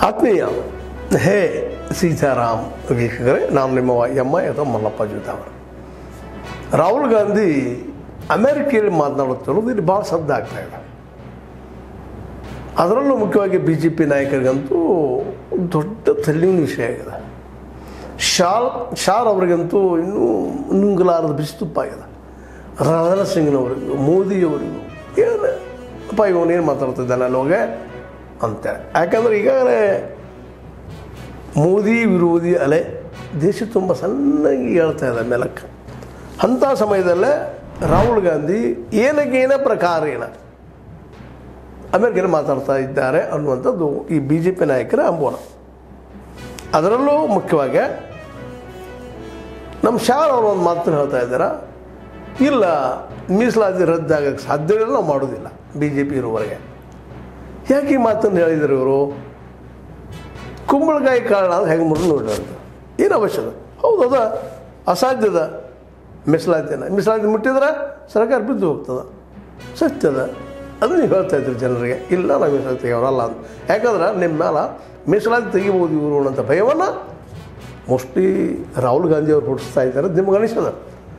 ಆತ್ಮೀಯ ಹೇ ಸೀತಾರಾಮ್ ವೀಕ್ಷಕರೇ ನಾನು ನಿಮ್ಮ ಎಮ್ಮ ಅಥವಾ ಮಲ್ಲಪ್ಪ ಜೂತಾವರ ರಾಹುಲ್ ಗಾಂಧಿ ಅಮೆರಿಕೆಯಲ್ಲಿ ಮಾತನಾಡುತ್ತಿರೋದು ಇಲ್ಲಿ ಭಾಳ ಸದ್ದಾಗ್ತಾ ಇದೆ ಅದರಲ್ಲೂ ಮುಖ್ಯವಾಗಿ ಬಿ ಜೆ ಪಿ ನಾಯಕರಿಗಂತೂ ದೊಡ್ಡ ತಲೆನೋವಿನ ವಿಷಯ ಆಗಿದೆ ಶಾಲ್ ಶಾರ್ ಅವರಿಗಂತೂ ಇನ್ನೂ ನುಂಗಲಾರದ ಬಿಸಿತುಪ್ಪ ಆಗಿದೆ ರಾಜನಾಥ್ ಸಿಂಗ್ನವರಿಗೂ ಮೋದಿಯವರಿಗೂ ಏನು ಅಪ್ಪ ಇವನೇನು ಮಾತಾಡ್ತಿದ್ದಾನೆ ಅಲ್ಲೋಗೆ ಅಂತೇಳಿ ಯಾಕಂದ್ರೆ ಈಗಾಗಲೇ ಮೋದಿ ವಿರೋಧಿ ಅಲೆ ದೇಶ ತುಂಬ ಸಣ್ಣಗೆ ಹೇಳ್ತಾ ಇದೆ ಮೇಲಕ್ಕೆ ಅಂಥ ಸಮಯದಲ್ಲೇ ರಾಹುಲ್ ಗಾಂಧಿ ಏನಕ್ಕೇನ ಪ್ರಕಾರೇಣ ಅಮೆರಿಕಲ್ಲಿ ಮಾತಾಡ್ತಾ ಇದ್ದಾರೆ ಅನ್ನುವಂಥದ್ದು ಈ ಬಿ ಜೆ ಪಿ ನಾಯಕರ ಅಂಬೋಣ ಅದರಲ್ಲೂ ಮುಖ್ಯವಾಗಿ ನಮ್ಮ ಶಾರ್ ಅವರು ಒಂದು ಮಾತನ್ನು ಹೇಳ್ತಾ ಇದ್ದಾರೆ ಇಲ್ಲ ಮೀಸಲಾತಿ ರದ್ದಾಗಕ್ಕೆ ಸಾಧ್ಯವಿಲ್ಲ ನಾವು ಮಾಡೋದಿಲ್ಲ ಬಿ ಜೆ ಪಿ ಇರುವವರೆಗೆ ಯಾಕೆ ಈ ಮಾತನ್ನು ಹೇಳಿದರು ಇವರು ಕುಂಬಳಕಾಯಿ ಕಾರಣ ಅಂತ ಹೆಂಗೆ ಮುರಿದು ನೋಡಿರಂತ ಏನು ಅವಶ್ಯಕ ಹೌದು ಅದ ಅಸಾಧ್ಯದ ಮೀಸಲಾತಿನ ಮೀಸಲಾತಿ ಮುಟ್ಟಿದ್ರೆ ಸರ್ಕಾರ ಬಿದ್ದು ಹೋಗ್ತದೆ ಸತ್ಯದ ಅದು ನೀವು ಹೇಳ್ತಾ ಇದ್ರಿ ಜನರಿಗೆ ಇಲ್ಲ ನಾವು ಮೀಸಲಾತಿ ತೆಗಿಯೋರಲ್ಲ ಅಂತ ಯಾಕಂದ್ರೆ ನಿಮ್ಮ ಮೇಲೆ ಮೀಸಲಾತಿ ತೆಗಿಬೋದು ಇವರು ಅನ್ನೋಂಥ ಭಯವನ್ನು ಮೋಸ್ಟ್ಲಿ ರಾಹುಲ್ ಗಾಂಧಿ ಅವರು ಹುಟ್ಟಿಸ್ತಾ ಇದ್ದಾರೆ ನಿಮ್ಗೆ ಅನಿಸ್ತದೆ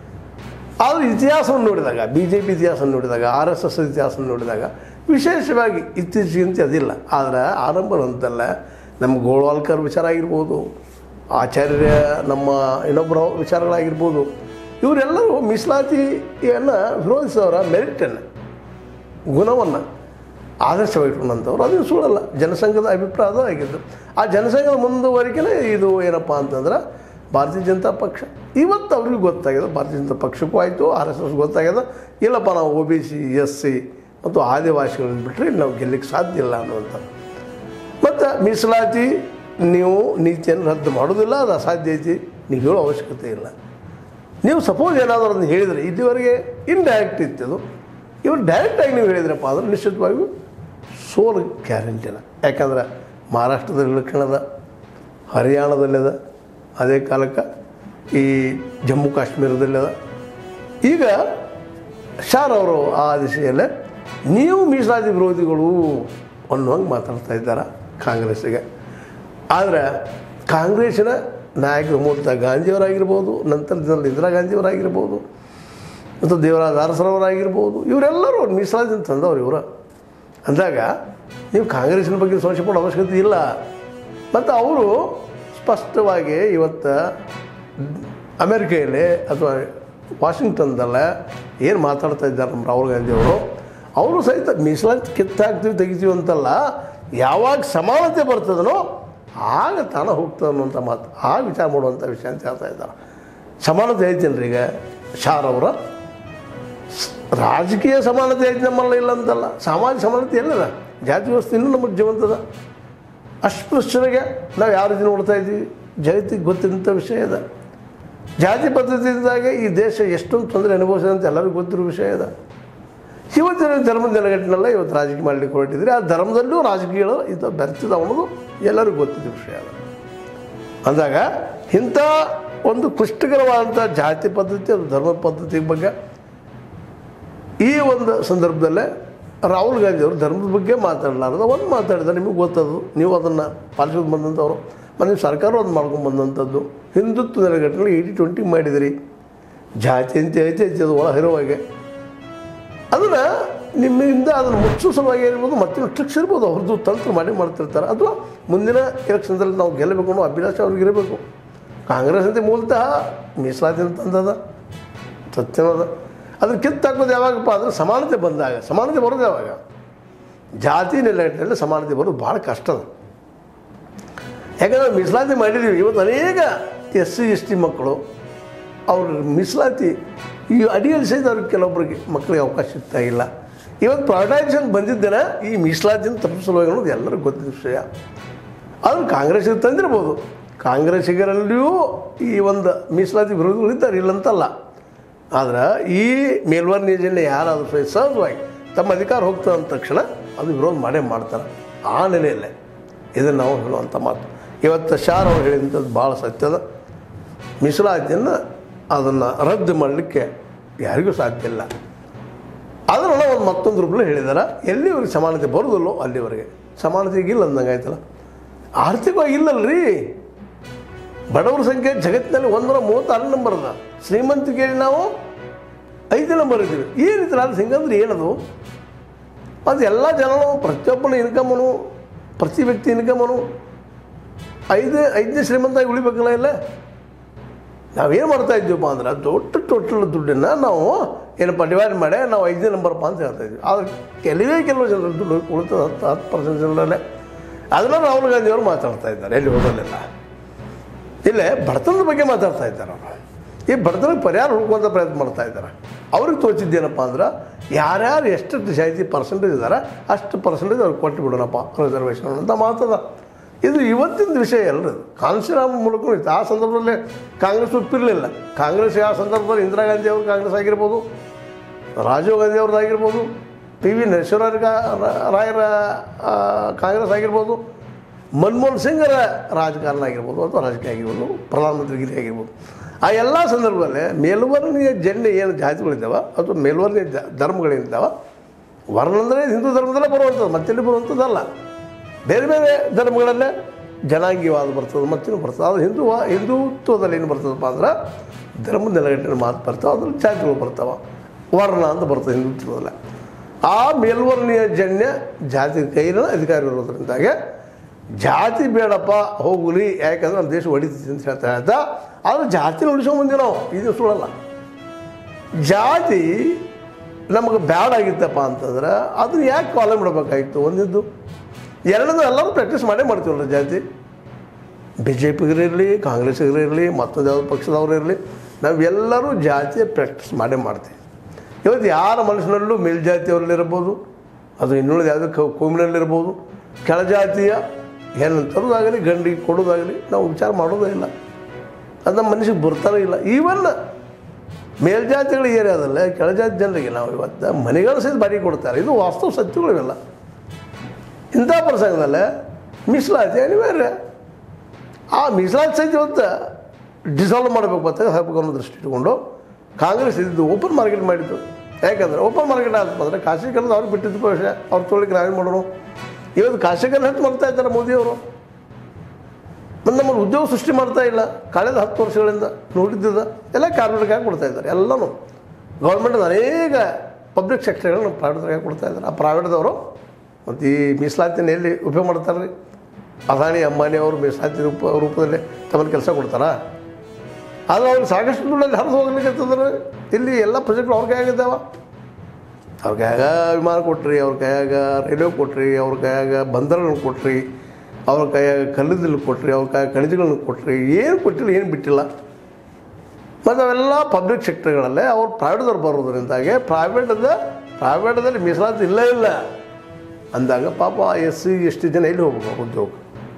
ಆದರೆ ಇತಿಹಾಸವನ್ನು ನೋಡಿದಾಗ ಬಿ ಜೆ ಪಿ ಇತಿಹಾಸವನ್ನು ನೋಡಿದಾಗ ಆರ್ ಎಸ್ ಎಸ್ ಇತಿಹಾಸವನ್ನು ನೋಡಿದಾಗ ವಿಶೇಷವಾಗಿ ಇತ್ತೀಚೆಗಿಂತ ಅದಿಲ್ಲ ಆದರೆ ಆರಂಭ ಹಂತದಲ್ಲ ನಮ್ಮ ಗೋಳ್ವಾಲ್ಕರ್ ವಿಚಾರ ಆಗಿರ್ಬೋದು ಆಚಾರ್ಯ ನಮ್ಮ ಇನ್ನೊಬ್ಬರ ವಿಚಾರಗಳಾಗಿರ್ಬೋದು ಇವರೆಲ್ಲರೂ ಮೀಸಲಾತಿಯನ್ನು ವಿರೋಧಿಸೋರ ಮೆರಿಟನ್ನು ಗುಣವನ್ನು ಆದರ್ಶವಾಗಿಟ್ಕೊಂಡಂಥವ್ರು ಅದನ್ನು ಸುಳ್ಳಲ್ಲ ಜನಸಂಘದ ಅಭಿಪ್ರಾಯ ಅದು ಆಗಿದ್ದು ಆ ಜನಸಂಘದ ಮುಂದುವರಿಕೆನೇ ಇದು ಏನಪ್ಪ ಅಂತಂದ್ರೆ ಭಾರತೀಯ ಜನತಾ ಪಕ್ಷ ಇವತ್ತು ಅವ್ರಿಗೆ ಗೊತ್ತಾಗಿದೆ ಭಾರತೀಯ ಜನತಾ ಪಕ್ಷಕ್ಕೂ ಆಯಿತು ಆರ್ ಎಸ್ ಎಸ್ ಗೊತ್ತಾಗಿದೆ ಇಲ್ಲಪ್ಪ ನಾವು O B C S C ಮತ್ತು ಆದಿವಾಸಿಗಳನ್ನ ಬಿಟ್ಟರೆ ನಾವು ಗೆಲ್ಲಕ್ಕೆ ಸಾಧ್ಯ ಇಲ್ಲ ಅನ್ನುವಂಥ ಮತ್ತು ಮೀಸಲಾತಿ ನೀವು ನೀತಿಯನ್ನು ರದ್ದು ಮಾಡೋದಿಲ್ಲ ಅದು ಅಸಾಧ್ಯ ಐತಿ ನೀವು ಹೇಳೋ ಅವಶ್ಯಕತೆ ಇಲ್ಲ ನೀವು ಸಪೋಸ್ ಏನಾದರೂ ಅದನ್ನು ಹೇಳಿದರೆ ಇಲ್ಲಿವರೆಗೆ ಇಂಡೈರೆಕ್ಟ್ ಇತ್ತು ಅದು ಇವರು ಡೈರೆಕ್ಟಾಗಿ ನೀವು ಹೇಳಿದ್ರಪ್ಪ ಅಂದ್ರೆ ನಿಶ್ಚಿತವಾಗಿಯೂ ಸೋಲು ಗ್ಯಾರಂಟಿನ ಯಾಕಂದ್ರೆ ಮಹಾರಾಷ್ಟ್ರದಲ್ಲಿ ಇಳ್ಕಣದ ಹರಿಯಾಣದಲ್ಲಿದೆ ಅದೇ ಕಾಲಕ್ಕೆ ಈ ಜಮ್ಮು ಕಾಶ್ಮೀರದಲ್ಲಿದೆ ಈಗ ಶಾರ್ ಅವರು ಆ ದಿಶೆಯಲ್ಲೇ ನೀವು ಮೀಸಲಾತಿ ವಿರೋಧಿಗಳು ಅನ್ನುವಂಗೆ ಮಾತಾಡ್ತಾ ಇದ್ದಾರೆ ಕಾಂಗ್ರೆಸ್ಸಿಗೆ ಆದರೆ ಕಾಂಗ್ರೆಸ್ಸಿನ ನಾಯಕರು ಮೂಲತಃ ಗಾಂಧಿಯವರಾಗಿರ್ಬೋದು ನಂತರ ದಿನದಲ್ಲಿ ಇಂದಿರಾ ಗಾಂಧಿಯವರಾಗಿರ್ಬೋದು ಮತ್ತು ದೇವರಾಜ ಅರಸರವರಾಗಿರ್ಬೋದು ಇವರೆಲ್ಲರೂ ಮೀಸಲಾತಿ ತಂದವರು ಇವರು ಅಂದಾಗ ನೀವು ಕಾಂಗ್ರೆಸ್ಸಿನ ಬಗ್ಗೆ ಸಂಶಯ ಪಡೋ ಅವಶ್ಯಕತೆ ಇಲ್ಲ ಮತ್ತು ಅವರು ಸ್ಪಷ್ಟವಾಗಿ ಇವತ್ತು ಅಮೆರಿಕೆಯಲ್ಲಿ ಅಥವಾ ವಾಷಿಂಗ್ಟನ್ದಲ್ಲ ಏನು ಮಾತಾಡ್ತಾ ಇದ್ದಾರೆ ನಮ್ಮ ರಾಹುಲ್ ಗಾಂಧಿ ಅವರು ಅವರು ಸಹಿತ ಮೀಸಲಾತಿ ಕಿತ್ತಾಕ್ತೀವಿ ತೆಗಿತೀವಿ ಅಂತಲ್ಲ ಯಾವಾಗ ಸಮಾನತೆ ಬರ್ತದನೋ ಆಗ ತಾನ ಹೋಗ್ತದೆ ಅನ್ನುವಂಥ ಮಾತು ಆ ವಿಚಾರ ಮಾಡುವಂಥ ವಿಷಯ ಅಂತ ಹೇಳ್ತಾ ಇದ್ದಾರೆ ಸಮಾನತೆ ಐತಿಲ್ರಿ ಈಗ ಶಾರ್ ಅವರ ರಾಜಕೀಯ ಸಮಾನತೆ ಐತಿ ನಮ್ಮಲ್ಲ ಇಲ್ಲ ಅಂತಲ್ಲ ಸಾಮಾಜಿಕ ಸಮಾನತೆ ಎಲ್ಲಿದೆ ಜಾತಿ ವ್ಯವಸ್ಥೆ ಇನ್ನೂ ನಮಗೆ ಜೀವಂತದ ಅಸ್ಪೃಶ್ಯರಿಗೆ ನಾವು ಯಾವ ರೀತಿ ನೋಡ್ತಾ ಇದ್ದೀವಿ ಜಗತ್ತಿಗೆ ಗೊತ್ತಿದ್ದಂಥ ವಿಷಯ ಇದೆ ಜಾತಿ ಪದ್ಧತಿಯಿಂದಾಗೆ ಈ ದೇಶ ಎಷ್ಟೊಂದು ತೊಂದರೆ ಅನುಭವಿಸಿದೆ ಅಂತ ಎಲ್ಲರಿಗೂ ಗೊತ್ತಿರೋ ವಿಷಯ ಇದೆ ಇವತ್ತಿನ ಧರ್ಮದ ನೆಲೆಗಟ್ಟಿನೆಲ್ಲ ಇವತ್ತು ರಾಜಕೀಯ ಮಾಡಲಿಕ್ಕೆ ಹೊರಟಿದ್ರೆ ಆ ಧರ್ಮದಲ್ಲೂ ರಾಜಕೀಯಗಳು ಇದು ಬೆರ್ತಿದ ಅನ್ನೋದು ಎಲ್ಲರಿಗೂ ಗೊತ್ತಿದ್ದ ವಿಷಯ ಅದು ಅಂದಾಗ ಇಂಥ ಒಂದು ಕ್ಲಿಷ್ಟಕರವಾದಂಥ ಜಾತಿ ಪದ್ಧತಿ ಅದು ಧರ್ಮ ಪದ್ಧತಿ ಬಗ್ಗೆ ಈ ಒಂದು ಸಂದರ್ಭದಲ್ಲೇ ರಾಹುಲ್ ಗಾಂಧಿ ಅವರು ಧರ್ಮದ ಬಗ್ಗೆ ಮಾತಾಡಲಾರ್ದ ಒಂದು ಮಾತಾಡಿದ ನಿಮಗೆ ಗೊತ್ತದು ನೀವು ಅದನ್ನು ಪಾಲಿಸೋದು ಬಂದಂಥವ್ರು ಮತ್ತು ನೀವು ಸರ್ಕಾರ ಒಂದು ಮಾಡ್ಕೊಂಡು ಬಂದಂಥದ್ದು ಹಿಂದುತ್ವ ನೆಲೆಗಟ್ಟಿನಲ್ಲಿ ಏಯ್ಟಿ ಟ್ವೆಂಟಿ ಮಾಡಿದಿರಿ ಜಾತಿ ಅಂತ ಐತೆ ಐತೆ ಅದು ಒಳ ಹಿರುವಾಗೆ ಅದನ್ನು ನಿಮ್ಮಿಂದ ಅದನ್ನು ಮುಚ್ಚೋ ಸಲುವಾಗಿ ಏನಿರ್ಬೋದು ಮತ್ತಿನ್ನು ಟ್ರಿಕ್ಸ್ ಇರ್ಬೋದು ಅವ್ರದ್ದು ತಂತ್ರ ಮಾಡಿ ಮಾಡ್ತಿರ್ತಾರೆ ಅಥವಾ ಮುಂದಿನ ಎಲೆಕ್ಷನ್ದಲ್ಲಿ ನಾವು ಗೆಲ್ಲಬೇಕು ಅನ್ನೋ ಅಭಿಲಾಷೆ ಅವ್ರಿಗೆ ಇರಬೇಕು ಕಾಂಗ್ರೆಸ್ ಅಂತ ಮೂಲತಃ ಮೀಸಲಾತಿ ಅಂತಂದದ ಸತ್ಯವದ ಅದ್ರ ಕಿತ್ತಾಕೋದು ಯಾವಾಗಪ್ಪ ಅಂದ್ರೆ ಸಮಾನತೆ ಬಂದಾಗ ಸಮಾನತೆ ಬರೋದು ಯಾವಾಗ ಜಾತಿ ನೆಲೆಗಟ್ಟಿನಲ್ಲಿ ಸಮಾನತೆ ಬರೋದು ಭಾಳ ಕಷ್ಟ ಅದು ಯಾಕಂದ್ರೆ ಮೀಸಲಾತಿ ಮಾಡಿದ್ದೀವಿ ಇವತ್ತು ಅನೇಕ ಎಸ್ ಸಿ ಎಸ್ ಟಿ ಮಕ್ಕಳು ಅವ್ರ ಮೀಸಲಾತಿ ಈ ಅಡಿಯಲ್ಲಿ ಸಹಿತ ಅವ್ರಿಗೆ ಕೆಲವೊಬ್ಬರಿಗೆ ಮಕ್ಕಳಿಗೆ ಅವಕಾಶ ಸಿಗ್ತಾ ಇಲ್ಲ ಇವತ್ತು ಪ್ರೈವೇಟೈಸೇಷನ್ ಬಂದಿದ್ದೇನೆ ಈ ಮೀಸಲಾತಿಯನ್ನು ತಪ್ಪಿಸಲು ಅನ್ನೋದು ಎಲ್ಲರಿಗೂ ಗೊತ್ತಿದ್ದ ವಿಷಯ ಅದನ್ನು ಕಾಂಗ್ರೆಸ್ಸಿಗೆ ತಂದಿರ್ಬೋದು ಕಾಂಗ್ರೆಸ್ಸಿಗರಲ್ಲಿಯೂ ಈ ಒಂದು ಮೀಸಲಾತಿ ವಿರೋಧಿಗಳಿದ್ದಾರೆ ಇಲ್ಲಂತಲ್ಲ ಆದ್ರೆ ಈ ಮೇಲ್ವರ್ಣ ಯೋಜನೆ ಯಾರಾದರೂ ಸಹಿತ ಸಹಜವಾಗಿ ತಮ್ಮ ಅಧಿಕಾರ ಹೋಗ್ತದೆ ಅಂದ ತಕ್ಷಣ ಅದು ವಿರೋಧ ಮಾಡೇ ಮಾಡ್ತಾರೆ ಆ ನೆಲೆಯಲ್ಲೇ ಇದನ್ನು ನಾವು ಹೇಳುವಂಥ ಮಾತು ಇವತ್ತು ಶಾರ್ ಅವರು ಹೇಳಿದಂಥದ್ದು ಭಾಳ ಸತ್ಯದ ಮೀಸಲಾತಿಯನ್ನು ಅದನ್ನು ರದ್ದು ಮಾಡಲಿಕ್ಕೆ ಯಾರಿಗೂ ಸಾಧ್ಯ ಇಲ್ಲ ಅದನ್ನು ಒಂದು ಮತ್ತೊಂದು ರೂಪದಲ್ಲಿ ಹೇಳಿದಾರೆ ಎಲ್ಲಿವರೆಗೆ ಸಮಾನತೆ ಬರೋದಿಲ್ಲೋ ಅಲ್ಲಿವರೆಗೆ ಸಮಾನತೆ ಇಲ್ಲ ಅಂದಂಗೆ ಆಯ್ತಲ್ಲ ಆರ್ಥಿಕವಾಗಿ ಇಲ್ಲಲ್ರಿ ಬಡವರ ಸಂಖ್ಯೆ ಜಗತ್ತಿನಲ್ಲಿ ಒಂದರ ಮೂವತ್ತಾರು ನಂಬರ್ ಅದ ಶ್ರೀಮಂತಿಕೆಯಲ್ಲಿ ನಾವು ಐದು ನಂಬರ್ ಇದ್ದೀವಿ ಏನಿತ್ತು ಅದು ಹಿಂಗಂದ್ರೆ ಏನದು ಅದು ಎಲ್ಲ ಜನನು ಪ್ರತಿಯೊಬ್ಬನ ಇನ್ಕಮನು ಪ್ರತಿ ವ್ಯಕ್ತಿ ಇನ್ಕಮನು ಐದು ಐದನೇ ಶ್ರೀಮಂತಾಗಿ ಉಳಿಬೇಕಲ್ಲ ಇಲ್ಲ ನಾವೇನು ಮಾಡ್ತಾ ಇದ್ದೀವಪ್ಪ ಅಂದ್ರೆ ದೊಡ್ಡ ಟೋಟಲ್ ದುಡ್ಡನ್ನು ನಾವು ಏನಪ್ಪ ಡಿವೈಡ್ ಮಾಡಿ ನಾವು ಐದನೇ ನಂಬರ್ಪ್ಪ ಅಂತ ಹೇಳ್ತಾ ಇದ್ವಿ ಆದರೆ ಕೆಲವೇ ಕೆಲವು ಜನರ ದುಡ್ಡು ಉಳಿತದ ಹತ್ತು ಹತ್ತು ಪರ್ಸೆಂಟ್ ಜನರಲ್ಲೇ ಅದನ್ನು ರಾಹುಲ್ ಗಾಂಧಿಯವರು ಮಾತಾಡ್ತಾ ಇದ್ದಾರೆ ಎಲ್ಲಿ ಹೋದಲ್ಲೆಲ್ಲ ಇಲ್ಲೇ ಬಡತನದ ಬಗ್ಗೆ ಮಾತಾಡ್ತಾ ಇದ್ದಾರೆ ಅವರು ಈ ಬಡತನಕ್ಕೆ ಪರಿಹಾರ ಹುಡುಕುವಂಥ ಪ್ರಯತ್ನ ಮಾಡ್ತಾ ಇದ್ದಾರೆ ಅವ್ರಿಗೆ ತೋಚಿದ್ದೇನಪ್ಪ ಅಂದ್ರೆ ಯಾರ್ಯಾರು ಎಷ್ಟು ಜಾತಿ ಪರ್ಸೆಂಟೇಜ್ ಇದ್ದಾರೆ ಅಷ್ಟು ಪರ್ಸೆಂಟೇಜ್ ಅವ್ರಿಗೆ ಕೊಟ್ಟು ಬಿಡೋಣಪ್ಪ ರಿಸರ್ವೇಷನ್ ಅಂತ ಮಾತದ ಇದು ಇವತ್ತಿನ ವಿಷಯ ಅಲ್ರಿ ಕಾನ್ಸಿರಾಮ್ ಮೂಲಕ ಇತ್ತು ಆ ಸಂದರ್ಭದಲ್ಲಿ ಕಾಂಗ್ರೆಸ್ ಒಪ್ಪಿರಲಿಲ್ಲ ಕಾಂಗ್ರೆಸ್ ಆ ಸಂದರ್ಭದಲ್ಲಿ ಇಂದಿರಾ ಗಾಂಧಿ ಅವರು ಕಾಂಗ್ರೆಸ್ ಆಗಿರ್ಬೋದು ರಾಜೀವ್ ಗಾಂಧಿ ಅವ್ರದ್ದು ಆಗಿರ್ಬೋದು ಪಿ ವಿ ನರಸಿಂಹರಾಯ ರಾಯರ ಆ, ಕಾಂಗ್ರೆಸ್ ಆಗಿರ್ಬೋದು ಮನಮೋಹನ್ ಸಿಂಗರ ರಾಜಕಾರಣ ಆಗಿರ್ಬೋದು ಅಥವಾ ರಾಜಕೀಯ ಆಗಿರ್ಬೋದು ಪ್ರಧಾನಮಂತ್ರಿಗಿರಿ ಆಗಿರ್ಬೋದು ಆ ಎಲ್ಲ ಸಂದರ್ಭದಲ್ಲಿ ಮೇಲ್ವರ್ಣೀಯ ಜೆಂಡೆ ಏನು ಜಾತಿಗಳಿದ್ದಾವೆ ಅಥವಾ ಮೇಲ್ವರ್ಣೀಯ ಜ ಧರ್ಮಗಳೇನಿದ್ದಾವೆ ವರ್ಣ ಅಂದರೆ ಹಿಂದೂ ಧರ್ಮದಲ್ಲೇ ಬರುವಂಥದ್ದು ಮತ್ತೆಲ್ಲಿ ಬರುವಂಥದ್ದಲ್ಲ ಬೇರೆ ಬೇರೆ ಧರ್ಮಗಳಲ್ಲೇ ಜನಾಂಗೀಯವಾದ ಬರ್ತದೆ ಮತ್ತೇನು ಬರ್ತದೆ ಅದು ಹಿಂದೂ ಹಿಂದುತ್ವದಲ್ಲಿ ಏನು ಬರ್ತದಪ್ಪ ಅಂದ್ರೆ ಧರ್ಮದ ನೆಲೆಗಟ್ಟಿನ ಮಾತು ಬರ್ತಾವೆ ಅದ್ರಲ್ಲಿ ಜಾತಿಗಳು ಬರ್ತಾವೆ ವರ್ಣ ಅಂತ ಬರ್ತದೆ ಹಿಂದುತ್ವದಲ್ಲೇ ಆ ಮೇಲ್ವರ್ಣೀಯ ಜನ್ಯ ಜಾತಿ ಕೈನ ಅಧಿಕಾರ ಇರೋದ್ರಿಂದಾಗೆ ಜಾತಿ ಬೇಡಪ್ಪ ಹೋಗಲಿ ಯಾಕಂದ್ರೆ ನಮ್ಮ ದೇಶ ಹೊಡಿತೈತಿ ಅಂತ ಹೇಳ್ತಾ ಹೇಳ್ತಾ ಆದರೆ ಜಾತಿನ ಉಳಿಸ್ಕೊಂಡ್ ಬಂದೀವಿ ನಾವು ಇದು ಸುಳ್ಳಲ್ಲ ಜಾತಿ ನಮಗೆ ಬ್ಯಾಡ್ ಆಗಿತ್ತಪ್ಪ ಅಂತಂದ್ರೆ ಅದನ್ನ ಯಾಕೆ ಕಾಲಮ್ ಇಡಬೇಕಾಗಿತ್ತು ಒಂದಿದ್ದು ಎರಡನೇದು ಎಲ್ಲರೂ ಪ್ರಾಕ್ಟೀಸ್ ಮಾಡೇ ಮಾಡ್ತೀವಲ್ಲ ಜಾತಿ ಬಿ ಜೆ ಪಿಗಿರಲಿ ಕಾಂಗ್ರೆಸ್ಗಿರಲಿ ಮತ್ತೊಂದು ಯಾವ್ದು ಪಕ್ಷದವ್ರು ಇರಲಿ ನಾವೆಲ್ಲರೂ ಜಾತಿಯ ಪ್ರಾಕ್ಟೀಸ್ ಮಾಡೇ ಮಾಡ್ತೀವಿ ಇವತ್ತು ಯಾರ ಮನಸ್ಸಿನಲ್ಲೂ ಮೇಲ್ಜಾತಿಯವರಲ್ಲಿರ್ಬೋದು ಅದು ಇನ್ನುಳಿದ ಯಾವುದೋ ಕೌ ಕೋಮಿನಲ್ಲಿರ್ಬೋದು ಕೆಳಜಾತಿಯ ಏನು ತರೋದಾಗಲಿ ಗಂಡಿಗೆ ಕೊಡೋದಾಗಲಿ ನಾವು ವಿಚಾರ ಮಾಡೋದೇ ಇಲ್ಲ ಅದು ನಮ್ಮ ಮನಸ್ಸಿಗೆ ಬರ್ತಾನೆ ಇಲ್ಲ ಈವನ್ ಮೇಲ್ಜಾತಿಗಳ ಏರಿಯಾದಲ್ಲೇ ಕೆಳಜಾತಿ ಜನರಿಗೆ ನಾವು ಇವತ್ತು ಮನೆಗಳು ಸಹಿತ ಬಾಡಿಗೆ ಕೊಡ್ತಾರೆ ಇದು ವಾಸ್ತವ ಸತ್ಯಗಳು ಇವೆಲ್ಲ ಇಂಥ ಪ್ರಸಂಗದಲ್ಲೇ ಮೀಸಲಾತಿ ಅನಿವಾರ್ಯ ಆ ಮೀಸಲಾತಿ ಸಹಿತ ಇವತ್ತು ಡಿಸಾಲ್ವ್ ಮಾಡಬೇಕು ಅಂತ ಹಾಕಬೇಕು ಅನ್ನೋ ದೃಷ್ಟಿ ಇಟ್ಕೊಂಡು ಕಾಂಗ್ರೆಸ್ ಇದ್ದು ಓಪನ್ ಮಾರ್ಕೆಟ್ ಮಾಡಿದ್ದು ಯಾಕಂದ್ರೆ ಓಪನ್ ಮಾರ್ಕೆಟ್ ಆಯ್ತು ಅಂದರೆ ಖಾಸಗೀಕರಣ ಅವ್ರಿಗೆ ಬಿಟ್ಟಿದ್ದು ವಿಷಯ ಅವ್ರು ತೊಳಿಕ್ಕೆ ನಾವೇನು ಮಾಡೋಣ ಇವತ್ತು ಖಾಸಗೀಕರಣ ಹೆಚ್ಚು ಮಾಡ್ತಾ ಇದ್ದಾರೆ ಮೋದಿಯವರು ಮತ್ತು ನಮ್ಮಲ್ಲಿ ಉದ್ಯೋಗ ಸೃಷ್ಟಿ ಮಾಡ್ತಾ ಇಲ್ಲ ಕಳೆದ ಹತ್ತು ವರ್ಷಗಳಿಂದ ನೋಡಿದ್ದ ಎಲ್ಲ ಕಾರ್ಮಿಕರಿಗೆ ಕೊಡ್ತಾ ಇದ್ದಾರೆ ಎಲ್ಲನೂ ಗೌರ್ಮೆಂಟ್ ಅನೇಕ ಪಬ್ಲಿಕ್ ಸೆಕ್ಟರ್ಗಳನ್ನ ಪ್ರೈವೇಟ್ದಾಗ ಕೊಡ್ತಾ ಇದ್ದಾರೆ ಆ ಪ್ರೈವೇಟ್ದವರು ಮತ್ತು ಈ ಮೀಸಲಾತಿನ ಎಲ್ಲಿ ಉಪಯೋಗ ಮಾಡ್ತಾರೆ ರೀ ಅದಾನಿ ಅಂಬಾನಿ ಅವರು ಮೀಸಲಾತಿ ರೂಪ ರೂಪದಲ್ಲಿ ತಮ್ಮಲ್ಲಿ ಕೆಲಸ ಕೊಡ್ತಾರಾ ಆದರೆ ಅವ್ರಿಗೆ ಸಾಕಷ್ಟು ದುಡ್ಡಲ್ಲಿ ಹರಿದು ಹೋಗ್ಲಿಕ್ಕೆ ಇಲ್ಲಿ ಎಲ್ಲ ಪ್ರೊಜೆಕ್ಟ್ಗಳು ಅವ್ರ ಕೈಯಾಗಿದ್ದಾವ ಅವ್ರ ಕೈಯಾಗ ವಿಮಾನ ಕೊಟ್ರಿ ಅವ್ರ ಕೈಯಾಗ ರೈಲ್ವೆ ಕೊಟ್ರಿ ಅವ್ರ ಕೈಯಾಗ ಬಂದರಗಳನ್ನು ಕೊಟ್ರಿ ಅವ್ರ ಕೈಯಾಗ ಕಲ್ಲಿದ್ದಲು ಕೊಟ್ರಿ ಅವ್ರ ಕೈಯಾಗ ಖನಿಜಗಳನ್ನು ಕೊಟ್ರಿ ಏನು ಕೊಟ್ಟಿಲ್ಲ ಏನು ಬಿಟ್ಟಿಲ್ಲ ಮತ್ತು ಅವೆಲ್ಲ ಪಬ್ಲಿಕ್ ಸೆಕ್ಟರ್ಗಳಲ್ಲೇ ಅವ್ರು ಪ್ರೈವೇಟ್ದವ್ರು ಬರೋದ್ರಿಂದಾಗೆ ಪ್ರೈವೇಟದ ಪ್ರೈವೇಟದಲ್ಲಿ ಮೀಸಲಾತಿ ಇಲ್ಲ ಇಲ್ಲ ಅಂದಾಗ ಪಾಪ ಎಸ್ ಸಿ ಎಷ್ಟು ಜನ ಎಲ್ಲಿ ಹೋಗ್ಬೇಕು ಉದ್ಯೋಗ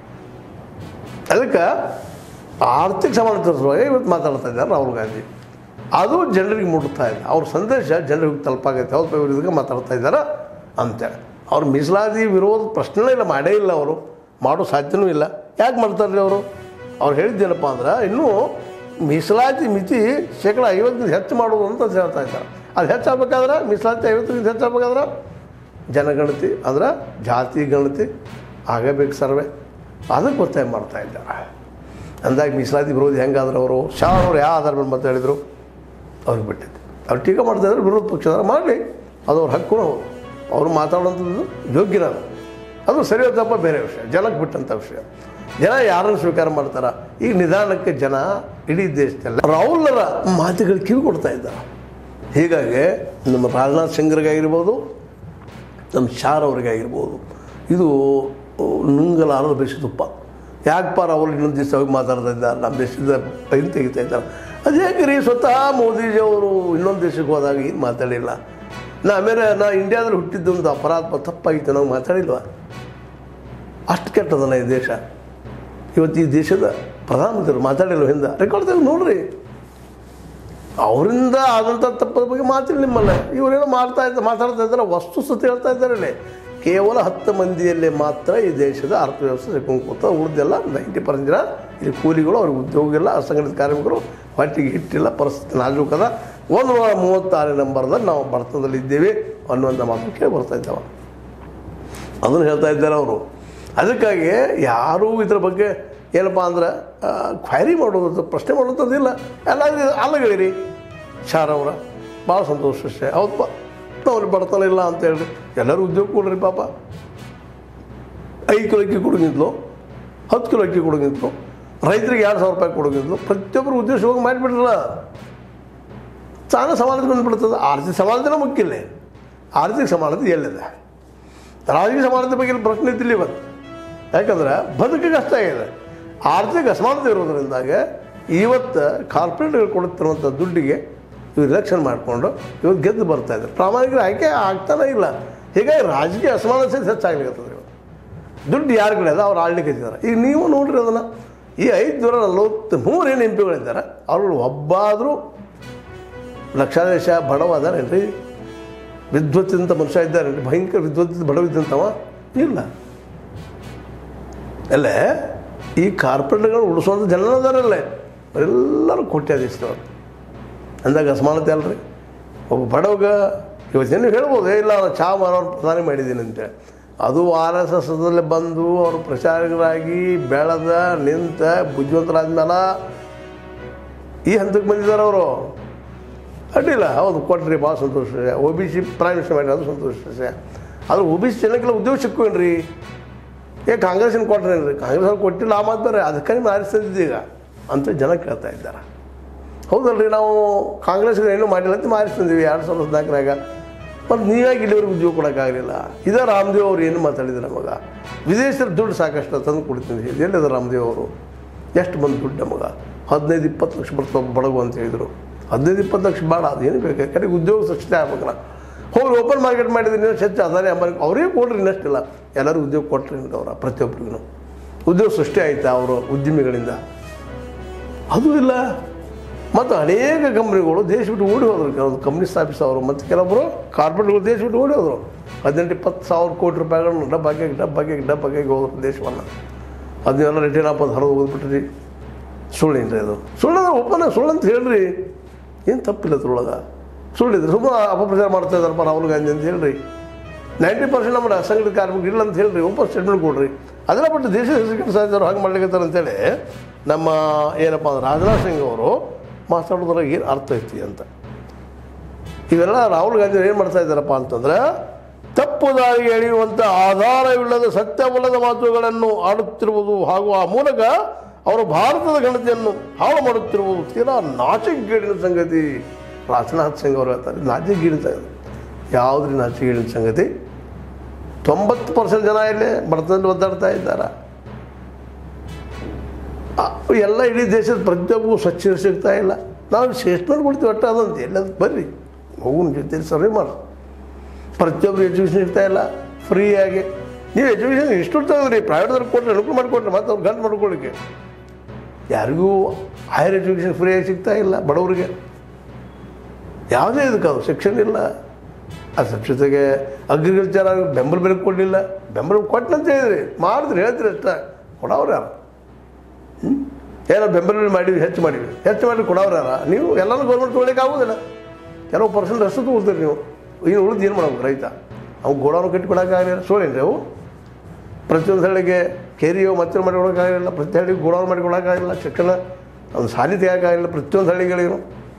ಅದಕ್ಕೆ ಆರ್ಥಿಕ ಸಮಾನತೆ ಸಲುವಾಗಿ ಇವತ್ತು ಮಾತಾಡ್ತಾ ಇದ್ದಾರೆ ರಾಹುಲ್ ಗಾಂಧಿ ಅದು ಜನರಿಗೆ ಮುಟ್ತಾ ಇಲ್ಲ ಅವ್ರ ಸಂದೇಶ ಜನರಿಗೆ ತಲುಪಾಗೈತೆ ಹೌದು ಇವ್ರ ಇದಕ್ಕೆ ಮಾತಾಡ್ತಾ ಇದ್ದಾರೆ ಅಂತೇಳಿ ಅವ್ರು ಮೀಸಲಾತಿ ವಿರೋಧ ಪ್ರಶ್ನೆನೇ ಇಲ್ಲ ಮಾಡೇ ಇಲ್ಲ ಅವರು ಮಾಡೋ ಸಾಧ್ಯನೂ ಇಲ್ಲ ಯಾಕೆ ಮಾಡ್ತಾರೆ ರೀ ಅವರು ಅವ್ರು ಹೇಳಿದ್ದೇನಪ್ಪ ಅಂದ್ರೆ ಇನ್ನೂ ಮೀಸಲಾತಿ ಮಿತಿ ಶೇಕಡ ಐವತ್ತರಿಂದ ಹೆಚ್ಚು ಮಾಡೋದು ಅಂತ ಹೇಳ್ತಾ ಇದ್ದಾರೆ ಅದು ಹೆಚ್ಚಾಗಬೇಕಾದ್ರೆ ಮೀಸಲಾತಿ ಐವತ್ತರಿಂದ ಹೆಚ್ಚಾಗಬೇಕಾದ್ರೆ ಜನಗಣತಿ ಅಂದ್ರೆ ಜಾತಿ ಗಣತಿ ಆಗಬೇಕು ಸರ್ವೆ ಅದಕ್ಕೆ ಒತ್ತಾಯ ಮಾಡ್ತಾ ಇದ್ದಾರೆ ಅಂದಾಗ ಮೀಸಲಾತಿ ವಿರೋಧಿ ಹೆಂಗಾದ್ರೆ ಅವರು ಶಾ ಅವರು ಯಾವ ಆಧಾರ ಮೇಲೆ ಮಾತಾಡಿದರು ಅವ್ರಿಗೆ ಬಿಟ್ಟಿದ್ದು ಅವ್ರು ಟೀಕೆ ಮಾಡ್ತಾ ಇದ್ರೆ ವಿರೋಧ ಪಕ್ಷದವ್ರು ಮಾಡಲಿ ಅದು ಅವ್ರ ಹಕ್ಕು ಹೌದು ಅವರು ಮಾತಾಡೋಂಥದ್ದು ಯೋಗ್ಯನ ಅದು. ಅದು ಸರಿ ತಪ್ಪ ಬೇರೆ ವಿಷಯ ಜನಕ್ಕೆ ಬಿಟ್ಟಂಥ ವಿಷಯ ಜನ ಯಾರನ್ನು ಸ್ವೀಕಾರ ಮಾಡ್ತಾರ ಈಗ ನಿಧಾನಕ್ಕೆ ಜನ ಇಡೀ ದೇಶದಲ್ಲ ರಾಹುಲರ ಮಾತುಗಳು ಕಿವಿ ಕೊಡ್ತಾ ಇದ್ದಾರೆ ಹೀಗಾಗಿ ನಮ್ಮ ರಾಜನಾಥ್ ಸಿಂಗ್ರಿಗಾಗಿರ್ಬೋದು ನಮ್ಮ ಶಾರ್ ಅವ್ರಿಗಾಗಿರ್ಬೋದು ಇದು ನುಂಗಲಾರದ ಬೇಸಿ ತುಪ್ಪ ಯಾಕಪ್ಪ ಅವ್ರು ಇನ್ನೊಂದು ದಿವಸ ಹೋಗಿ ಮಾತಾಡ್ತಾ ಇದ್ದಾರೆ ನಮ್ಮ ದೇಶದ ಪೈನ್ ತೆಗಿತಾ ಇದ್ದಾರೆ ಅದು ಯಾಕೆ ರೀ ಸ್ವತಃ ಮೋದಿಜಿಯವರು ಇನ್ನೊಂದು ದೇಶಕ್ಕೆ ಹೋದಾಗ ಏನು ಮಾತಾಡಿಲ್ಲ ನಾ ಆಮೇಲೆ ನಾ ಇಂಡಿಯಾದಲ್ಲಿ ಹುಟ್ಟಿದ್ದೊಂದು ಅಪರಾಧ ತಪ್ಪಾಗಿತ್ತು ನಾವು ಮಾತಾಡಿಲ್ವ ಅಷ್ಟು ಕೆಟ್ಟದಲ್ಲ ಈ ದೇಶ ಇವತ್ತು ಈ ದೇಶದ ಪ್ರಧಾನಮಂತ್ರಿಗಳು ಮಾತಾಡಿಲ್ಲ ಹಿಂದೆ ರೆಕಾರ್ಡ್ ತೆಗೆದು ನೋಡ್ರಿ ಅವರಿಂದ ಆದಂಥ ತಪ್ಪದ ಬಗ್ಗೆ ಮಾತಿಲ್ಲ ನಿಮ್ಮಲ್ಲ ಇವರೇನೋ ಮಾಡ್ತಾ ಇದ್ದಾರೆ ಮಾತಾಡ್ತಾ ಇದ್ದಾರೆ ವಸ್ತು ಸತಿ ಹೇಳ್ತಾ ಇದ್ದಾರೆ ಇಲ್ಲಿ ಕೇವಲ ಹತ್ತು ಮಂದಿಯಲ್ಲಿ ಮಾತ್ರ ಈ ದೇಶದ ಅರ್ಥವ್ಯವಸ್ಥೆ ಸಿಕ್ಕೊಂಡು ಕೂತ ಉಳಿದೆಲ್ಲ ನೈಂಟಿ ಪರ್ಸೆಂಟ್ ಜನ ಇಲ್ಲಿ ಕೂಲಿಗಳು ಅವ್ರಿಗೆ ಉದ್ಯೋಗ ಇಲ್ಲ ಅಸಂಘಟಿತ ಕಾರ್ಮಿಕರು ಹೊಟ್ಟಿಗೆ ಹಿಟ್ಟಿಲ್ಲ ಪರಿಸ್ಥಿತಿ ನಾಜೂಕದ ಒಂದು ನೂರ ಮೂವತ್ತಾರು ನಂಬರ್ದಲ್ಲಿ ನಾವು ಬರ್ತದಲ್ಲಿದ್ದೇವೆ ಅನ್ನುವಂಥ ಮಾತು ಕೇಳಿ ಬರ್ತಾ ಇದ್ದಾವೆ ಅದನ್ನು ಹೇಳ್ತಾ ಇದ್ದಾರೆ ಅವರು ಅದಕ್ಕಾಗಿ ಯಾರೂ ಇದ್ರ ಬಗ್ಗೆ ಏನಪ್ಪ ಅಂದ್ರೆ ಕ್ವೈರಿ ಮಾಡೋದು ಪ್ರಶ್ನೆ ಮಾಡೋದಂದಿಲ್ಲ ಎಲ್ಲ ಅಲ್ಲಗಳಿರಿ ಶಾರ್ ಅವರ ಭಾಳ ಸಂತೋಷ ವಿಷಯ ಹೌದಪ್ಪ ಅವ್ರು ಬಡತನ ಇಲ್ಲ ಅಂತ ಹೇಳ್ರಿ ಎಲ್ಲರೂ ಉದ್ಯೋಗ ಕೊಡ್ರಿ ಪಾಪ ಐದು ಕಿಲೋ ಅಕ್ಕಿ ಕೊಡೋಗಿದ್ಲು ಹತ್ತು ಕಿಲೋ ಅಕ್ಕಿ ಕೊಡೋಗಿದ್ಲು ರೈತರಿಗೆ ಎರಡು ಸಾವಿರ ರೂಪಾಯಿ ಕೊಡೋಗಿದ್ಲು ಪ್ರತಿಯೊಬ್ಬರು ಉದ್ದೇಶ ಹೋಗಿ ಮಾಡಿಬಿಡ್ರಲ್ಲ ತಾನೇ ಸಮಾನತೆ ಬಂದುಬಿಡ್ತದೆ ಆರ್ಥಿಕ ಸಮಾನತೆನೇ ಮುಖ್ಯ ಇಲ್ಲ ಆರ್ಥಿಕ ಸಮಾನತೆ ಎಲ್ಲಿದೆ ರಾಜಕೀಯ ಸಮಾನತೆ ಬಗ್ಗೆ ಇಲ್ಲಿ ಪ್ರಶ್ನೆ ಇದ್ದಿಲ್ಲ ಇವತ್ತು ಯಾಕಂದ್ರೆ ಬದುಕಿಗೆ ಕಷ್ಟ ಆಗಿದೆ ಆರ್ಥಿಕ ಅಸಮಾನತೆ ಇರೋದ್ರಿಂದಾಗ ಇವತ್ತು ಕಾರ್ಪೊರೇಟ್ಗಳು ಕೊಡುತ್ತಿರುವಂಥ ದುಡ್ಡಿಗೆ ಇವ್ರು ಇಲೆಕ್ಷನ್ ಮಾಡಿಕೊಂಡು ಇವತ್ತು ಗೆದ್ದು ಬರ್ತಾ ಇದ್ದಾರೆ ಪ್ರಾಮಾಣಿಕರು ಆಯ್ಕೆ ಆಗ್ತಾನೇ ಇಲ್ಲ ಹೀಗಾಗಿ ರಾಜಕೀಯ ಅಸಮಾನತೆ ಹೆಚ್ಚಾಗ್ಲಿಕ್ಕತ್ತದ ಇವತ್ತು ದುಡ್ಡು ಯಾರ ಕಡೆ ಅದ ಅವ್ರು ಆಳ್ಲಿಕ್ಕೆ ಇದ್ದಾರೆ ಈಗ ನೀವು ನೋಡ್ರಿ ಅದನ್ನು ಈ ಐದು ನೂರ ನಲ್ವತ್ತು ಮೂರು ಏನು ಎಂ ಪಿಗಳಿದ್ದಾರೆ ಅವ್ರಲ್ಲಿ ಒಬ್ಬಾದರೂ ಲಕ್ಷಾದೇಶ ಬಡವ ಅದಾರೇನ್ರಿ ವಿದ್ವತ್ತಿಂತ ಮನುಷ್ಯ ಇದ್ದಾರೇನ್ರಿ ಭಯಂಕರ ವಿದ್ವತ್ತಿಂತ ಬಡವಿದ್ದಂಥವ ಇಲ್ಲ ಅಲ್ಲೇ ಈ ಕಾರ್ಪೊರೇಟ್ಗಳು ಉಳಿಸುವಂಥ ಜನ ಅದಾರಲ್ಲೇ ಅವರೆಲ್ಲರೂ ಕೋಟ್ಯಾಧೀಶರು ಅಂದಾಗ ಅಸಮಾನತೆ ಅಲ್ರಿ ಒಬ್ಬ ಬಡವಗ ಇವತ್ತೇನು ಹೇಳ್ಬೋದು "ಏ, ಇಲ್ಲ ನಾನು ಚಾ ಮಾರೋರು ಪ್ರಧಾನಿ ಮಾಡಿದ್ದೀನಿ ಅಂತೇಳಿ ಅದು ಆರ್ ಎಸ್ ಎಸ್ದಲ್ಲೇ ಬಂದು ಅವರು ಪ್ರಚಾರಕರಾಗಿ ಬೆಳೆದ ನಿಂತ ಬುದ್ಧಿವಂತರಾದ್ಮೇಲೆ ಈ ಹಂತಕ್ಕೆ ಬಂದಿದ್ದಾರೆ ಅವರು ಅಡ್ಡಿಲ್ಲ ಹೌದು ಕೊಟ್ರಿ ಭಾಳ ಸಂತೋಷ O B C prime minister ಮಾಡಿ ಅದು ಸಂತೋಷ ವಿಷಯ ಆದ್ರೆ ಒ ಬಿ ಸಿ ಜನಕ್ಕೆಲ್ಲ ಉದ್ಯೋಗ ಸಿಕ್ಕವೇನ್ರಿ ಏ ಕಾಂಗ್ರೆಸ್ಸಿನ ಕೊಟ್ರೇನ್ರಿ ಕಾಂಗ್ರೆಸ್ ಅವ್ರು ಕೊಟ್ಟಿಲ್ಲ ಆ ಮಾತು ಬೇರೆ ಅದಕ್ಕೆ ನೀವು ಆರಿಸ್ತಿದ್ದೀಗ ಅಂತ ಜನ ಕೇಳ್ತಾ ಇದ್ದಾರೆ ಹೌದಲ್ರಿ ನಾವು ಕಾಂಗ್ರೆಸ್ಗೆ ಏನೂ ಮಾಡಿಲ್ಲ ಅಂತ ಮಾರಿಸ್ತಿದ್ದೀವಿ ಎರಡು ಸಾವಿರದ ಹದಿನಾಲ್ಕರಾಗ ಮತ್ತು ನೀವಾಗಿ ಇಲ್ಲಿವರೆಗೆ ಉದ್ಯೋಗ ಕೊಡೋಕ್ಕಾಗಲಿಲ್ಲ ಇದೇ ರಾಮದೇವ್ ಅವ್ರು ಏನು ಮಾತಾಡಿದ್ರು ನಮಗೆ ವಿದೇಶದಲ್ಲಿ ದುಡ್ಡು ಸಾಕಷ್ಟು ತಂದು ಕೊಡ್ತೀನಿ ಎಲ್ಲಿದೆ ರಾಮದೇವ್ ಅವರು ಎಷ್ಟು ಬಂದು ದುಡ್ಡು ನಮಗೆ ಹದಿನೈದು ಇಪ್ಪತ್ತು ಲಕ್ಷ ಬರ್ತಾವೆ ಬಡಗು ಅಂತ ಹೇಳಿದರು ಹದಿನೈದು ಇಪ್ಪತ್ತು ಲಕ್ಷ ಬೇಡ ಅದು ಏನು ಬೇಕು ಕಡೆಗೆ ಉದ್ಯೋಗ ಸೃಷ್ಟಿ ಆಗ್ಬೇಕಲ್ಲ ಹೋಗಿ ಓಪನ್ ಮಾರ್ಕೆಟ್ ಮಾಡಿದ್ರೆ ಇನ್ನಷ್ಟು ಹೆಚ್ಚು ಅದಾನೆ ಅಂಬಾರಿ ಅವರೇ ಕೊಡ್ರಿ ಇನ್ನಷ್ಟಿಲ್ಲ ಎಲ್ಲರೂ ಉದ್ಯೋಗ ಕೊಟ್ರಿ ಅವರ ಪ್ರತಿಯೊಬ್ಬರಿಗೂ ಉದ್ಯೋಗ ಸೃಷ್ಟಿ ಆಯ್ತಾ ಅವರು ಉದ್ಯಮಿಗಳಿಂದ ಅದು ಇಲ್ಲ ಮತ್ತು ಅನೇಕ ಕಂಪ್ನಿಗಳು ದೇಶ ಬಿಟ್ಟು ಓಡಿ ಹೋದರು ಕೆಲವೊಂದು ಕಂಪ್ನಿ ಸ್ಥಾಪಿಸೋರು ಮತ್ತು ಕೆಲವೊಬ್ಬರು ಕಾರ್ಪೊರೇಟ್ಗಳು ದೇಶ ಬಿಟ್ಟು ಓಡಿ ಹೋದರು ಹದಿನೆಂಟು ಇಪ್ಪತ್ತು ಸಾವಿರ ಕೋಟಿ ರೂಪಾಯಿಗಳನ್ನು ಡಬ್ಬಾಗಿ ಡಬ್ಬಾಗಿ ಡಬ್ಬಾಗಿ ಹೋದ್ರು ದೇಶವನ್ನು ಅದನ್ನೆಲ್ಲ ರಿಟರ್ನ್ ಹಾಕೋದು ಹರಿದು ಹೋಗ್ಬಿಟ್ರಿ ಸುಳ್ಳೇನ್ರಿ ಅದು ಸುಳ್ಳಂದ್ರೆ ಒಪ್ಪನ ಸುಳ್ಳಂತ ಹೇಳ್ರಿ ಏನು ತಪ್ಪಿಲ್ಲ ಅದ್ರೊಳಗೆ ಸುಳ್ಳಿದ್ರೆ ಸುಮ್ಮನೆ ಅಪಪ್ರಚಾರ ಮಾಡ್ತಾ ಇದ್ದಾರಪ್ಪ ರಾಹುಲ್ ಗಾಂಧಿ ಅಂತ ಹೇಳ್ರಿ ನೈಂಟಿ ಪರ್ಸೆಂಟ್ ನಮ್ಮ ಅಸಂಘಟಿತ ಕಾರ್ಮಿಕರು ಇಲ್ಲ ಅಂತ ಹೇಳ್ರಿ ಓಪನ್ ಸ್ಟೇಟ್ಮೆಂಟ್ ಕೊಡ್ರಿ ಅದನ್ನ ಬಿಟ್ಟು ದೇಶದ ಹೆಸರು ಕೆಡಿಸಾದ್ರು ಹಾಗೆ ಮಾಡ್ಲಿಕ್ಕತ್ತಾರ ಅಂತೇಳಿ ನಮ್ಮ ಏನಪ್ಪ ಅಂದ್ರೆ ರಾಜನಾಥ್ ಸಿಂಗ್ ಅವರು ಮಾತಾಡೋದ್ರಾಗ ಏನು ಅರ್ಥ ಐತಿ ಅಂತ ಇವೆಲ್ಲ ರಾಹುಲ್ ಗಾಂಧಿ ಏನು ಮಾಡ್ತಾ ಇದ್ದಾರಪ್ಪ ಅಂತಂದ್ರೆ ತಪ್ಪು ದಾರಿಗೆ ಎಳೆಯುವಂಥ ಆಧಾರವಿಲ್ಲದ ಸತ್ಯವಲ್ಲದ ಮಾತುಗಳನ್ನು ಆಡುತ್ತಿರುವುದು ಹಾಗೂ ಆ ಮೂಲಕ ಅವರು ಭಾರತದ ಘನತೆಯನ್ನು ಹಾಳು ಮಾಡುತ್ತಿರುವುದು ತೀರಾ ನಾಚಿಕೆಗೇಡಿನ ಸಂಗತಿ ರಾಜನಾಥ್ ಸಿಂಗ್ ಅವರು ಹೇಳ್ತಾರೆ ನಾಚಿಕೆಗೇಡಿನ ಸಂಗತಿ ಯಾವುದ್ರಿ ನಾಚಿಕೆಗೇಡಿನ ಸಂಗತಿ ತೊಂಬತ್ತು ಪರ್ಸೆಂಟ್ ಜನ ಇಲ್ಲೇ ಬಡತನದಲ್ಲಿ ಒದ್ದಾಡ್ತಾ ಇದ್ದಾರೆ ಆ, ಎಲ್ಲ ಇಡೀ ದೇಶದ ಪ್ರತಿಯೊಬ್ಬರು ಸ್ವಚ್ಛ ನೀರು ಸಿಗ್ತಾ ಇಲ್ಲ ನಾವು ಸ್ಟೇಟ್ಮೆಂಟ್ ಕೊಡ್ತೀವಿ ಒಟ್ಟು ಅದಂತ ಎಲ್ಲದು ಬರ್ರಿ ಹೋಗುನ ಜೊತೆ ಸರ್ವೆ ಮಾಡಿ ಪ್ರತಿಯೊಬ್ಬರು ಎಜುಕೇಷನ್ ಇರ್ತಾ ಇಲ್ಲ ಫ್ರೀಯಾಗಿ ನೀವು ಎಜುಕೇಷನ್ ಇಷ್ಟು ತೆಗೆದ್ರಿ ಪ್ರೈವೇಟ್ದವ್ರು ಕೊಟ್ಟರೆ ಅನುಕೂಲ ಮಾಡಿಕೊಟ್ರೆ ಮತ್ತೆ ಅವ್ರು ಗಂಟು ಮಾಡ್ಕೊಳ್ಳಿಕ್ಕೆ ಯಾರಿಗೂ ಹೈಯರ್ ಎಜುಕೇಷನ್ ಫ್ರೀಯಾಗಿ ಸಿಗ್ತಾ ಇಲ್ಲ ಬಡವರಿಗೆ ಯಾವುದೇ ಇದಕ್ಕೆ ಅದು ಶಿಕ್ಷಣ ಇಲ್ಲ ಅಸಕ್ಷತೆಗೆ ಅಗ್ರಿಕಲ್ಚರ್ ಬೆಂಬಲ ಬೆಲೆ ಕೊಡಲಿಲ್ಲ ಬೆಂಬಲ ಕೊಟ್ಟನಂತ ಹೇಳಿದ್ರಿ ಮಾಡಿದ್ರಿ ಹೇಳ್ತೀರಿ ಅಷ್ಟೇ ಕೊಡವ್ರು ಯಾರು ಹ್ಞೂ ಏನೋ ಬೆಂಬಲ ಬೆಲೆ ಮಾಡಿವಿ ಹೆಚ್ಚು ಮಾಡಿವಿ ಹೆಚ್ಚು ಮಾಡಿ ಕೊಡವ್ರು ಯಾರ ನೀವು ಎಲ್ಲನೂ ಗೌರ್ಮೆಂಟ್ ತೊಗೊಳಿಕ್ಕೆ ಆಗೋದಿಲ್ಲ ಕೆಲವು ಪರ್ಸೆಂಟ್ ಅಷ್ಟು ತಗೋತೀರಿ ನೀವು ಇನ್ನು ಉಳಿದು ಏನು ಮಾಡ್ಬೇಕು ರೈತ ಅವ್ನು ಗೋಡೌನ್ ಕಟ್ಟಿ ಕೊಡೋಕ್ಕಾಗಲಿಲ್ಲ ಸೋಳೇನ್ರಿ ಅವು ಪ್ರತಿಯೊಂದು ಹಳ್ಳಿಗೆ ಕೇರಿಯೋ ಮತ್ತೆ ಮಾಡಿ ಕೊಡೋಕ್ಕಾಗಲಿಲ್ಲ ಪ್ರತಿ ಹಳ್ಳಿಗೆ ಗೋಡೌನ್ ಮಾಡಿ ಕೊಡೋಕ್ಕಾಗಲಿಲ್ಲ ಶಿಕ್ಷಣ ಒಂದು ಶಾಲೆ ತೆಗೋಕ್ಕಾಗಲಿಲ್ಲ ಪ್ರತಿಯೊಂದು ಹಳ್ಳಿಗಳಿಗೂ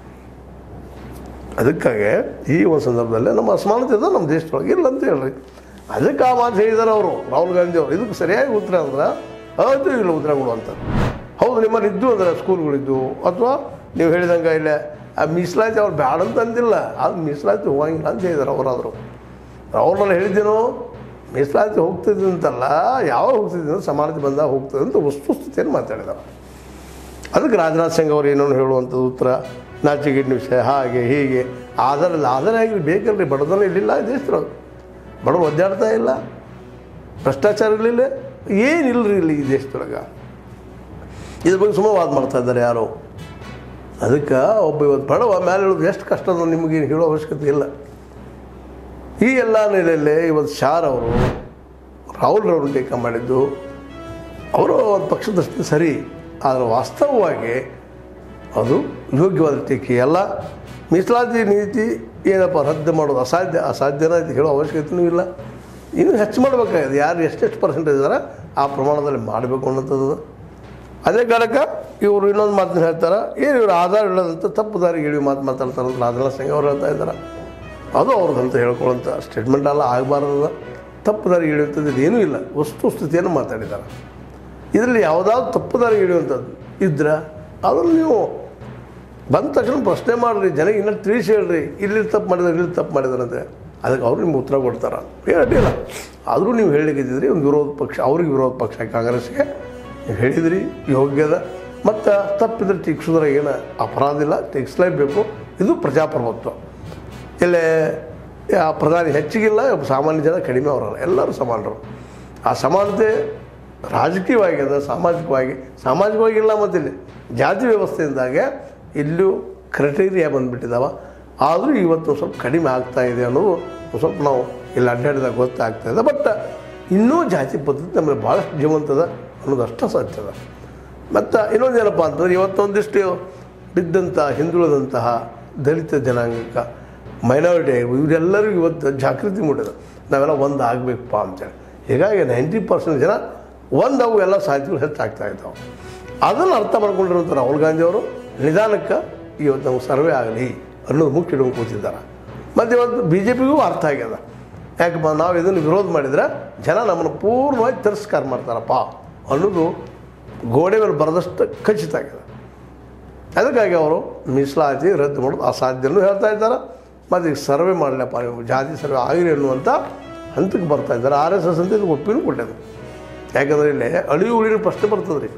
ಅದಕ್ಕಾಗಿ ಈ ಒಂದು ಸಂದರ್ಭದಲ್ಲಿ ನಮ್ಮ ಅಸಮಾನತೆ ಇದೆ ನಮ್ಮ ದೇಶದೊಳಗೆ ಇಲ್ಲ ಅಂತ ಹೇಳ್ರಿ ಅದಕ್ಕೆ ಆ ಮಾತು ಹೇಳಿದ್ದಾರೆ ಅವರು ರಾಹುಲ್ ಗಾಂಧಿ ಅವರು ಇದಕ್ಕೆ ಸರಿಯಾಗಿ ಉತ್ತರ ಅಂದ್ರೆ ಅದು ಇಲ್ಲ ಉತ್ತರ ಕೊಡುವಂಥ ಹೌದು ನಿಮ್ಮಲ್ಲಿ ಇದ್ದು ಅಂದ್ರೆ ಸ್ಕೂಲ್ಗಳಿದ್ದು ಅಥವಾ ನೀವು ಹೇಳಿದಂಗೆ ಇಲ್ಲ ಆ ಮೀಸಲಾತಿ ಅವ್ರು ಬ್ಯಾಡ ಅಂತ ಅಂದಿಲ್ಲ ಅದು ಮೀಸಲಾತಿ ಹೋಗಂಗಿಲ್ಲ ಅಂತ ಹೇಳಿದ್ದಾರೆ ಅವರಾದರು ಅವ್ರನ್ನೆಲ್ಲ ಹೇಳಿದ್ದೇನೋ ಮೀಸಲಾತಿ ಹೋಗ್ತಿದ್ದೆ ಅಂತಲ್ಲ ಯಾವಾಗ ಹೋಗ್ತಿದ್ದೆ ಅಂದ್ರೆ ಸಮಾನತೆ ಬಂದಾಗ ಹೋಗ್ತದೆ ಅಂತ ವಸ್ತುಸ್ಥಿತಿಯನ್ನು ಮಾತಾಡಿದ್ದಾರೆ ಅದಕ್ಕೆ ರಾಜನಾಥ್ ಸಿಂಗ್ ಅವರು ಏನೋ ಹೇಳುವಂಥದ್ದು ಉತ್ತರ ನಾಚಿಕೆಗಿನ ವಿಷಯ ಹಾಗೆ ಹೀಗೆ ಆಧಾರ ಆಧಾರ ಆಗಿ ಬೇಕಲ್ರಿ ಬಡತನ ಇರಲಿಲ್ಲ ದೇಶದೊಳಗೆ ಬಡವರು ಒದ್ದಾಡ್ತಾ ಇಲ್ಲ ಭ್ರಷ್ಟಾಚಾರ ಇರಲಿಲ್ಲ ಏನಿಲ್ಲರಿ ಇಲ್ಲಿ ಈ ದೇಶದೊಳಗೆ ಇದ್ರ ಬಗ್ಗೆ ಸುಮ್ಮನೆ ವಾದ ಮಾಡ್ತಾ ಇದ್ದಾರೆ ಯಾರೋ ಅದಕ್ಕೆ ಒಬ್ಬ ಇವತ್ತು ಬಡವ ಮೇಲೆ ಹೇಳೋದು ಎಷ್ಟು ಕಷ್ಟ ಅನ್ನೋದು ನಿಮಗೆ ಹೇಳೋ ಅವಶ್ಯಕತೆ ಇಲ್ಲ ಈ ಎಲ್ಲ ನೆಲೆಯಲ್ಲೇ ಇವತ್ತು ಶಾರ್ ಅವರು ರಾಹುಲ್ ರವರು ಟೀಕೆ ಮಾಡಿದ್ದು ಅವರು ಒಂದು ಪಕ್ಷದ ದೃಷ್ಟಿ ಸರಿ ಆದರೆ ವಾಸ್ತವವಾಗಿ ಅದು ಯೋಗ್ಯವಾದ ಟೀಕೆ ಅಲ್ಲ ಮೀಸಲಾತಿ ನೀತಿ ಏನಪ್ಪ ರದ್ದು ಮಾಡೋದು ಅಸಾಧ್ಯ ಅಸಾಧ್ಯನ ಅಂತ ಹೇಳೋ ಅವಶ್ಯಕತೆಯೂ ಇಲ್ಲ ಇನ್ನೂ ಹೆಚ್ಚು ಮಾಡಬೇಕಾಗಿದೆ ಯಾರು ಎಷ್ಟೆಷ್ಟು ಪರ್ಸೆಂಟೇಜ್ ಇದ್ದಾರೆ ಆ ಪ್ರಮಾಣದಲ್ಲಿ ಮಾಡಬೇಕು ಅನ್ನೋಂಥದ್ದು ಅದೇ ಕಾರಣಕ್ಕೆ ಇವರು ಇನ್ನೊಂದು ಮಾತನ್ನ ಹೇಳ್ತಾರೆ ಏನು ಇವರು ಆಧಾರ ಇಲ್ಲದಂತ ತಪ್ಪು ದಾರಿಗೆ ಇಳಿ ಮಾತು ಮಾತಾಡ್ತಾರೆ ಅಂತ ರಾಜನಾಥ್ ಸಿಂಗ್ ಅವ್ರು ಹೇಳ್ತಾ ಇದ್ದಾರೆ ಅದು ಅವ್ರದ್ದಂತ ಹೇಳ್ಕೊಳ್ಳೋಂಥ ಸ್ಟೇಟ್ಮೆಂಟ್ ಅಲ್ಲ ಆಗಬಾರ್ದು ತಪ್ಪು ದಾರಿಗೆ ಇಳಿಯುವಂಥದ್ದು ಏನೂ ಇಲ್ಲ ವಸ್ತು ಸ್ಥಿತಿಯನ್ನು ಮಾತಾಡಿದ್ದಾರೆ ಇದರಲ್ಲಿ ಯಾವುದಾದ್ರು ತಪ್ಪು ದಾರಿಗೆ ಇಳಿಯುವಂಥದ್ದು ಇದ್ರೆ ಅದನ್ನು ನೀವು ಬಂದ ತಕ್ಷಣ ಪ್ರಶ್ನೆ ಮಾಡಿರಿ ಜನಕ್ಕೆ ಇನ್ನೂ ತಿಳಿಸಿ ಹೇಳ್ರಿ ಇಲ್ಲಿ ತಪ್ಪು ಮಾಡಿದ್ರೆ ಇಲ್ಲಿ ತಪ್ಪು ಮಾಡಿದಾರಂತೆ ಅದಕ್ಕೆ ಅವ್ರು ನಿಮ್ಗೆ ಉತ್ತರ ಕೊಡ್ತಾರೆ ಹೇಳಿಲ್ಲ ಆದರೂ ನೀವು ಹೇಳಿದ್ರಿ ಒಂದು ವಿರೋಧ ಪಕ್ಷ ಅವ್ರಿಗೆ ವಿರೋಧ ಪಕ್ಷ ಕಾಂಗ್ರೆಸ್ಗೆ ನೀವು ಹೇಳಿದ್ರಿ ಯೋಗ್ಯದ ಮತ್ತು ತಪ್ಪಿದ್ರೆ ಟೀಕ್ಸಿದ್ರೆ ಏನು ಅಪರಾಧ ಇಲ್ಲ ಟೀಕ್ಸ್ಲೇಬೇಕು ಇದು ಪ್ರಜಾಪ್ರಭುತ್ವ ಇಲ್ಲೇ ಆ ಪ್ರಧಾನಿ ಹೆಚ್ಚಿಗಿಲ್ಲ ಒಬ್ಬ ಸಾಮಾನ್ಯ ಜನ ಕಡಿಮೆ ಅವರಲ್ಲ ಎಲ್ಲರೂ ಸಮಾನರು ಆ ಸಮಾನತೆ ರಾಜಕೀಯವಾಗಿ ಅದ ಸಾಮಾಜಿಕವಾಗಿ ಸಾಮಾಜಿಕವಾಗಿ ಇಲ್ಲ ಮತ್ತಿಲ್ಲಿ ಜಾತಿ ವ್ಯವಸ್ಥೆಯಿಂದಾಗೆ ಇಲ್ಲೂ ಕ್ರೈಟೀರಿಯಾ ಬಂದುಬಿಟ್ಟಿದ್ದಾವ ಆದರೂ ಇವತ್ತು ಒಂದ್ ಸ್ವಲ್ಪ ಕಡಿಮೆ ಆಗ್ತಾ ಇದೆ ಅನ್ನೋದು ಒಂದ್ ಸ್ವಲ್ಪ ನಾವು ಇಲ್ಲಿ ಅಡ್ಡಾಡಿದಾಗ ಗೊತ್ತಾಗ್ತಾ ಇದೆ ಬಟ್ ಇನ್ನೂ ಜಾತಿ ಪದ್ಧತಿ ನಮ್ಮಲ್ಲಿ ಭಾಳಷ್ಟು ಜೀವಂತದ ಅನ್ನೋದಷ್ಟು ಸತ್ಯದ ಮತ್ತು ಇನ್ನೊಂದು ಏನಪ್ಪ ಅಂತಂದ್ರೆ ಇವತ್ತೊಂದಿಷ್ಟು ಬಿದ್ದಂಥ ಹಿಂದುಳಿದಂತಹ ದಲಿತ ಜನಾಂಗಕ್ಕೆ ಮೈನಾರಿಟಿ ಇವರೆಲ್ಲರಿಗೂ ಇವತ್ತು ಜಾಗೃತಿ ಮೂಡಿದೆ ನಾವೆಲ್ಲ ಒಂದು ಆಗಬೇಕಪ್ಪ ಅಂತೇಳಿ ಹೀಗಾಗಿ ನೈಂಟಿ ಪರ್ಸೆಂಟ್ ಜನ ಒಂದು ಅವು ಎಲ್ಲ ಸಾಹಿತ್ಯಗಳು ಹೆಚ್ಚಾಗ್ತಾ ಇದ್ದಾವೆ ಅದನ್ನು ಅರ್ಥ ಮಾಡ್ಕೊಂಡಿರುವಂಥ ರಾಹುಲ್ ಗಾಂಧಿ ಅವರು ನಿಧಾನಕ್ಕೆ ಇವತ್ತು ನಮ್ಗೆ ಸರ್ವೆ ಆಗಲಿ ಅನ್ನೋದು ಮುಖ್ಯ ಇಟ್ಕೊಂಡು ಕೂತಿದ್ದಾರೆ ಮತ್ತು ಇವತ್ತು ಬಿ ಜೆ ಪಿಗೂ ಅರ್ಥ ಆಗ್ಯದ ಯಾಕಪ್ಪ ನಾವು ಇದನ್ನು ವಿರೋಧ ಮಾಡಿದರೆ ಜನ ನಮ್ಮನ್ನು ಪೂರ್ಣವಾಗಿ ತಿರಸ್ಕಾರ ಮಾಡ್ತಾರಪ್ಪ ಅನ್ನೋದು ಗೋಡೆ ಮೇಲೆ ಬರೆದಷ್ಟು ಖಚಿತ ಆಗಿದೆ ಅದಕ್ಕಾಗಿ ಅವರು ಮೀಸಲಾತಿ ರದ್ದು ಮಾಡೋದು ಅಸಾಧ್ಯನೂ ಹೇಳ್ತಾ ಇದ್ದಾರೆ ಮತ್ತು ಈಗ ಸರ್ವೆ ಮಾಡಲಪ್ಪ ನೀವು ಜಾತಿ ಸರ್ವೆ ಆಗಿರಿ ಅನ್ನುವಂಥ ಹಂತಕ್ಕೆ ಬರ್ತಾ ಇದ್ದಾರೆ ಆರ್ ಎಸ್ ಎಸ್ ಅಂತ ಇದು ಒಪ್ಪಿನೂ ಕೊಟ್ಟಿದೆ ಯಾಕಂದರೆ ಇಲ್ಲಿ ಅಳಿವು ಉಳಿನ ಪ್ರಶ್ನೆ ಬರ್ತದೆ ರೀ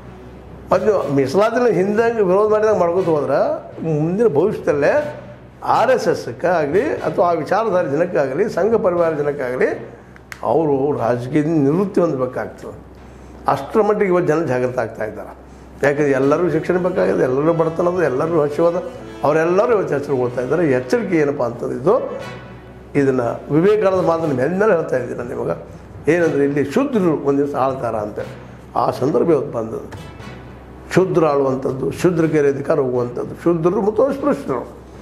ಮತ್ತು ಮೀಸಲಾತಿನ ಹಿಂದೆ ವಿರೋಧ ಮಾಡಿದಾಗ ಮಾಡ್ಕೊತ ಹೋದ್ರೆ ಮುಂದಿನ ಭವಿಷ್ಯದಲ್ಲೇ ಆರ್ ಎಸ್ ಎಸ್ಗೆ ಆಗಲಿ ಅಥವಾ ಆ ವಿಚಾರಧಾರೆ ಜನಕ್ಕಾಗಲಿ ಸಂಘ ಪರಿವಾರ ಜನಕ್ಕಾಗಲಿ ಅವರು ರಾಜಕೀಯದಿಂದ ನಿವೃತ್ತಿ ಹೊಂದಬೇಕಾಗ್ತದೆ ಅಷ್ಟರ ಮಟ್ಟಿಗೆ ಇವತ್ತು ಜನ ಜಾಗೃತ ಆಗ್ತಾ ಇದ್ದಾರೆ ಯಾಕಂದ್ರೆ ಎಲ್ಲರಿಗೂ ಶಿಕ್ಷಣ ಬೇಕಾಗಿದೆ ಎಲ್ಲರೂ ಬಡತನದ ಎಲ್ಲರೂ ಹಸಿವಾದ ಅವರೆಲ್ಲರೂ ಇವತ್ತು ಎಚ್ಚರಿಕೊಳ್ತಾ ಇದ್ದಾರೆ ಎಚ್ಚರಿಕೆ ಏನಪ್ಪ ಅಂತಂದ್ರೆ ಇದು ಇದನ್ನು ವಿವೇಕಾನಂದ ಮಾತನ್ನು ಮೇಲೆ ಹೇಳ್ತಾ ಇದ್ದೀನಿ ನಾನು ನಿಮಗೆ ಏನಂದರೆ ಇಲ್ಲಿ ಶುದ್ಧರು ಒಂದು ದಿವಸ ಆಳ್ತಾರ ಅಂತೇಳಿ ಆ ಸಂದರ್ಭ ಇವತ್ತು ಬಂದದ್ದು ಶುದ್ಧರು ಆಳುವಂಥದ್ದು ಶುದ್ರಕೇರಿ ಅಧಿಕಾರ ಹೋಗುವಂಥದ್ದು ಶುದ್ಧರು ಮತ್ತು ಅಸ್ಪೃಶ್ಯರು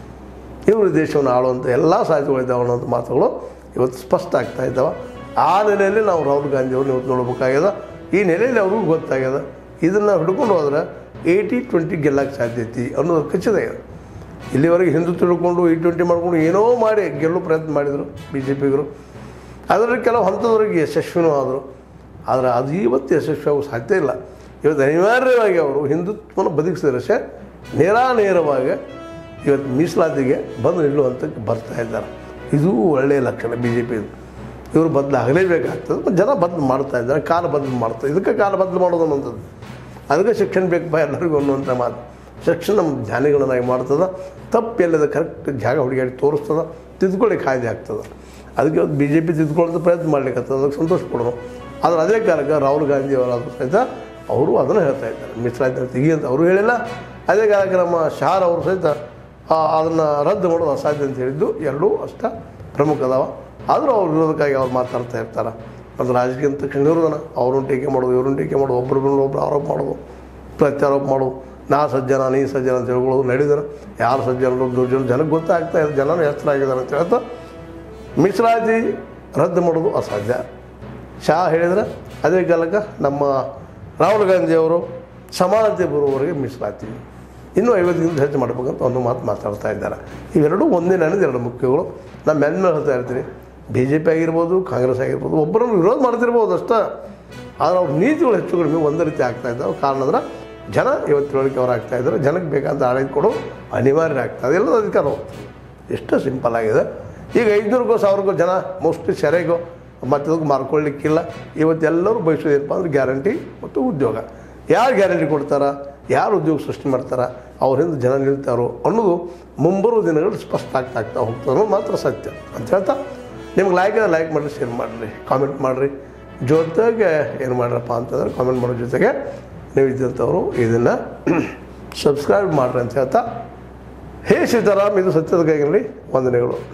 ಇವರು ದೇಶವನ್ನು ಆಳುವಂಥ ಎಲ್ಲ ಸಾಹಿತ್ಯಗಳಿದ್ದಾವೆ ಅನ್ನೋಂಥ ಮಾತುಗಳು ಇವತ್ತು ಸ್ಪಷ್ಟ ಆಗ್ತಾ ಇದ್ದಾವೆ ಆ ನೆಲೆಯಲ್ಲಿ ನಾವು ರಾಹುಲ್ ಗಾಂಧಿ ಅವ್ರನ್ನ ಇವತ್ತು ನೋಡ್ಬೇಕಾಗ್ಯದ ಈ ನೆಲೆಯಲ್ಲಿ ಅವ್ರಿಗೂ ಗೊತ್ತಾಗ್ಯದ ಇದನ್ನು ಹಿಡ್ಕೊಂಡು ಹೋದ್ರೆ ಏಯ್ಟಿ ಟ್ವೆಂಟಿ ಗೆಲ್ಲಕ್ಕೆ ಸಾಧ್ಯತೆ ಅನ್ನೋದು ಖಚಿತ ಇದೆ ಇಲ್ಲಿವರೆಗೆ ಹಿಂದೂ ತಿಳ್ಕೊಂಡು ಈ ಟ್ವೆಂಟಿ ಮಾಡ್ಕೊಂಡು ಏನೋ ಮಾಡಿ ಗೆಲ್ಲೋ ಪ್ರಯತ್ನ ಮಾಡಿದರು ಬಿ ಜೆ ಪಿಗರು ಅದರಲ್ಲಿ ಕೆಲವು ಹಂತದವರೆಗೆ ಯಶಸ್ವಿನೂ ಆದರು ಆದರೆ ಅದು ಇವತ್ತು ಯಶಸ್ವಿ ಆಗೋ ಸಾಧ್ಯ ಇಲ್ಲ ಇವತ್ತು ಅನಿವಾರ್ಯವಾಗಿ ಅವರು ಹಿಂದುತ್ವನ ಬದುಕಿಸಿದ್ರೆ ಸಹ ನೇರಾನೇರವಾಗಿ ಇವತ್ತು ಮೀಸಲಾತಿಗೆ ಬಂದು ನಿಲ್ಲುವಂಥಕ್ಕೆ ಬರ್ತಾ ಇದ್ದಾರೆ ಇದು ಒಳ್ಳೆಯ ಲಕ್ಷಣ ಬಿ ಜೆ ಪಿದು ಇವರು ಬದಲಾಗಲೇಬೇಕಾಗ್ತದೆ ಮತ್ತು ಜನ ಬದಲು ಮಾಡ್ತಾ ಇದ್ದಾರೆ ಕಾಲ ಬದಲು ಮಾಡ್ತಾರೆ ಇದಕ್ಕೆ ಕಾಲ ಬದಲು ಮಾಡೋದು ಅನ್ನೋಂಥದ್ದು ಅದಕ್ಕೆ ಶಿಕ್ಷಣ ಬೇಕಪ್ಪ ಎಲ್ಲರಿಗೂ ಅನ್ನುವಂಥ ಮಾತು ಶಿಕ್ಷಣ ನಮ್ಮ ಜ್ಞಾನಿಗಳನ್ನಾಗಿ ಮಾಡ್ತದೆ ತಪ್ಪು ಎಲ್ಲದ ಕರೆಕ್ಟ್ ಜಾಗ ಹುಡುಗಾಡಿ ತೋರಿಸ್ತದೆ ತಿದ್ಕೊಳ್ಳಿಕ್ಕೆ ಕಾಯ್ದೆ ಆಗ್ತದೆ ಅದಕ್ಕೆ ಇವತ್ತು ಬಿ ಜೆ ಪಿ ತಿದ್ಕೊಳ್ಳೋದು ಪ್ರಯತ್ನ ಮಾಡ್ಲಿಕ್ಕೆ ಅದಕ್ಕೆ ಸಂತೋಷ ಪಡೋದು ಆದರೆ ಅದೇ ಕಾರಣಕ್ಕೆ ರಾಹುಲ್ ಗಾಂಧಿ ಅವರಾದರೂ ಸಹಿತ ಅವರು ಅದನ್ನು ಹೇಳ್ತಾ ಇದ್ದಾರೆ ಮೀಸಲಾತಿ ತೆಗಿ ಅಂತ ಅವರು ಹೇಳಿಲ್ಲ ಅದೇ ಕಾರಣಕ್ಕೆ ನಮ್ಮ ಶಾರ್ ಅವರು ಸಹಿತ ಅದನ್ನು ರದ್ದು ಮಾಡೋದು ಅಸಾಧ್ಯ ಅಂತ ಹೇಳಿದ್ದು ಎರಡೂ ಅಷ್ಟ ಪ್ರಮುಖ ಅದಾವ ಆದರೂ ಅವ್ರ ವಿರೋಧಕ್ಕಾಗಿ ಅವ್ರು ಮಾತಾಡ್ತಾ ಇರ್ತಾರೆ ಮತ್ತು ರಾಜಕೀಯ ಅಂತ ತಕ್ಷಣ ವಿರೋಧನ ಅವ್ರನ್ನ ಟೀಕೆ ಮಾಡೋದು ಇವ್ರನ್ನ ಟೀಕೆ ಮಾಡೋದು ಒಬ್ಬರ ಮೇಲೆ ಒಬ್ಬರು ಆರೋಪ ಮಾಡೋದು ಪ್ರತ್ಯಾರೋಪ ಮಾಡೋದು ನಾ ಸಜ್ಜನ ನೀ ಸಜ್ಜನ ಅಂತ ಹೇಳ್ಕೊಳ್ಳೋದು ನಡೆದಿದ್ದಾರೆ ಯಾರು ಸಜ್ಜನರು ದುರ್ಜನ ಜನಕ್ಕೆ ಗೊತ್ತಾಗ್ತಾ ಇದೆ ಜನರು ಎಚ್ಚರ ಆಗಿದ್ದಾರೆ ಅಂತ ಹೇಳ್ತಾ ಮೀಸಲಾತಿ ರದ್ದು ಮಾಡೋದು ಅಸಾಧ್ಯ ಶಾ ಹೇಳಿದ್ರೆ ಅದೇ ಕಾಲಕ್ಕೆ ನಮ್ಮ ರಾಹುಲ್ ಗಾಂಧಿಯವರು ಸಮಾನತೆ ಬರುವವರೆಗೆ ಮೀಸಲಾತಿ ಇನ್ನೂ ಐವತ್ತಕ್ಕಿಂತ ಹೆಚ್ಚು ಮಾಡ್ಬೇಕಂತ ಒಂದು ಮಾತು ಮಾತಾಡ್ತಾ ಇದ್ದಾರೆ ಇವೆರಡೂ ಒಂದೇ ನನಗೆ ಎರಡು ಮುಖ್ಯಗಳು ನಾನು ಮೇಲೆ ಮೇಲೆ ಹೇಳ್ತಾ ಇರ್ತೀನಿ ಬಿ ಜೆ ಪಿ ಆಗಿರ್ಬೋದು ಕಾಂಗ್ರೆಸ್ ಆಗಿರ್ಬೋದು ಒಬ್ಬರನ್ನು ವಿರೋಧ ಮಾಡ್ತಿರ್ಬೋದು ಅಷ್ಟೇ ಆದರೆ ಅವ್ರ ನೀತಿಗಳು ಹೆಚ್ಚು ಕಡಿಮೆ ಒಂದೇ ರೀತಿ ಆಗ್ತಾ ಇದ್ದಾವೆ ಕಾರಣ ಅಂದ್ರೆ ಜನ ಇವತ್ತು ತಿಳುವಳಿಕೆ ಅವ್ರು ಆಗ್ತಾ ಇದ್ದಾರೆ ಜನಕ್ಕೆ ಬೇಕಾದ ಆಡಳಿತ ಕೊಡು ಅನಿವಾರ್ಯ ಆಗ್ತದೆ ಎಲ್ಲದ ಅಧಿಕಾರ ಹೋಗ್ತದೆ ಎಷ್ಟು ಸಿಂಪಲ್ ಆಗಿದೆ ಈಗ ಐದುನೂರಿಗೋ ಸಾವಿರಕ್ಕೋ ಜನ ಮೋಸ್ಟ್ಲಿ ಸೆರೆಗೋ ಮತ್ತು ಅದಕ್ಕೆ ಮಾರ್ಕೊಳ್ಳಿಕ್ಕಿಲ್ಲ ಇವತ್ತೆಲ್ಲರೂ ಬಯಸೋದೇನಪ್ಪ ಅಂದ್ರೆ ಗ್ಯಾರಂಟಿ ಮತ್ತು ಉದ್ಯೋಗ ಯಾರು ಗ್ಯಾರಂಟಿ ಕೊಡ್ತಾರ ಯಾರು ಉದ್ಯೋಗ ಸೃಷ್ಟಿ ಮಾಡ್ತಾರ ಅವರಿಂದ ಜನ ನಿಲ್ತಾರೋ ಅನ್ನೋದು ಮುಂಬರುವ ದಿನಗಳು ಸ್ಪಷ್ಟ ಆಗ್ತಾ ಆಗ್ತಾ ಹೋಗ್ತದೆ ಅನ್ನೋದು ಮಾತ್ರ ಸತ್ಯ ಅಂತ ಹೇಳ್ತಾ ನಿಮ್ಗೆ ಲೈಕ್ ಲೈಕ್ ಮಾಡಿರಿ ಶೇರ್ ಮಾಡಿರಿ ಕಾಮೆಂಟ್ ಮಾಡಿರಿ ಜೊತೆಗೆ ಏನು ಮಾಡ್ರಪ್ಪ ಅಂತಂದ್ರೆ ಕಾಮೆಂಟ್ ಮಾಡೋ ಜೊತೆಗೆ ನೀವು ಇದ್ದಂಥವ್ರು ಇದನ್ನು ಸಬ್ಸ್ಕ್ರೈಬ್ ಮಾಡ್ರಿ ಅಂತ ಹೇಳ್ತಾ ಹೇ ಸೀತಾರಾಮ್ ಇದು ಸತ್ಯದ ಕೈಗಳಲ್ಲಿ ವಂದನೆಗಳು